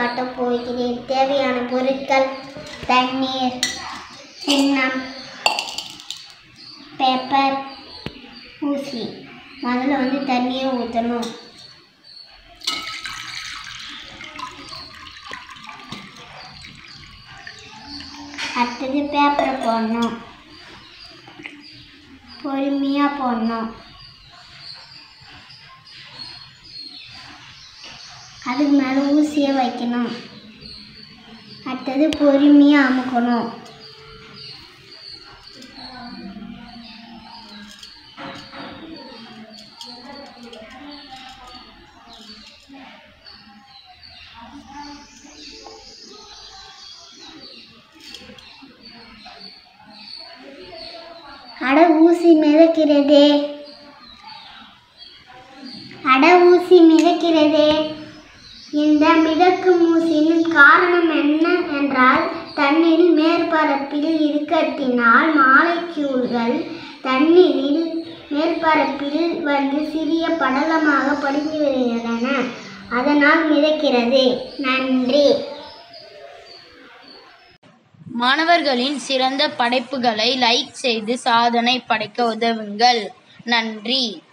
காட்டப் போகிறேன் தேவையான பொருட்கள் தண்ணீர் சின்னம் பேப்பர் ஊசி முதல்ல வந்து தண்ணியை ஊற்றணும் அடுத்தது பேப்பரை போடணும் பொறுமையாக போடணும் அதுக்கு மேலே ஊசியை வைக்கணும் அடுத்தது பொறுமையாக அமுக்கணும் அட ஊசி மிதக்கிறதே அட ஊசி மிதக்கிறதே இந்த மிதக்கும் ஊசியின் காரணம் என்ன என்றால் தண்ணீர் மேற்பரப்பில் இருக்கத்தினால் மாலைக்யூல்கள் தண்ணீரில் மேற்பரப்பில் வந்து சிறிய படலமாக படிந்து வருகின்றன அதனால் மிதக்கிறது நன்றி மாணவர்களின் சிறந்த படைப்புகளை லைக் செய்து சாதனை படைக்க உதவுங்கள் நன்றி